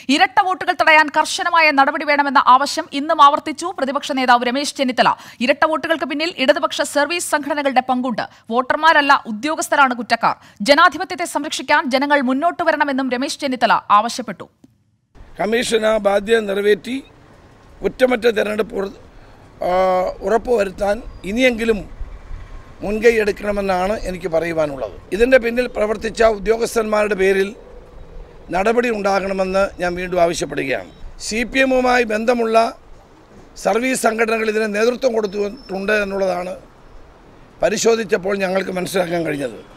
ഇരട്ട വോട്ടുകൾ തടയാൻ കർശനമായ നടപടി വേണമെന്ന ആവശ്യം ഇന്നും ആവർത്തിച്ചു പ്രതിപക്ഷ നേതാവ് രമേശ് ചെന്നിത്തല ഇരട്ട വോട്ടുകൾക്ക് പിന്നിൽ ഇടതുപക്ഷ സർവീസ് സംഘടനകളുടെ പങ്കുണ്ട് വോട്ടർമാരല്ല ഉദ്യോഗസ്ഥരാണ് കുറ്റക്കാർ ജനാധിപത്യത്തെ സംരക്ഷിക്കാൻ ജനങ്ങൾ മുന്നോട്ട് വരണമെന്നും രമേശ് ചെന്നിത്തല ആവശ്യപ്പെട്ടു കമ്മീഷൻ ആ ബാധ്യത നിറവേറ്റി കുറ്റമറ്റ തിരഞ്ഞെടുപ്പ് ഉറ- ആ, ഉറപ്പുവരുത്താൻ ഇനിയെങ്കിലും മുൻകൈ എടുക്കണമെന്നാണ് എനിക്ക് പറയുവാനുള്ളത് ഇതിൻ്റെ പിന്നിൽ പ്രവർത്തിച്ച ഉദ്യോഗസ്ഥന്മാരുടെ പേരിൽ നടപടി ഉണ്ടാകണമെന്ന് ഞാൻ വീണ്ടും ആവശ്യപ്പെടുകയാണ് സി പി എമ്മുമായി ബന്ധമുള്ള സർവീസ് സംഘടനകൾ ഇതിന് നേതൃത്വം കൊടുത്തിട്ടുണ്ട് എന്നുള്ളതാണ് പരിശോധിച്ചപ്പോൾ ഞങ്ങൾക്ക് മനസ്സിലാക്കാൻ കഴിഞ്ഞത്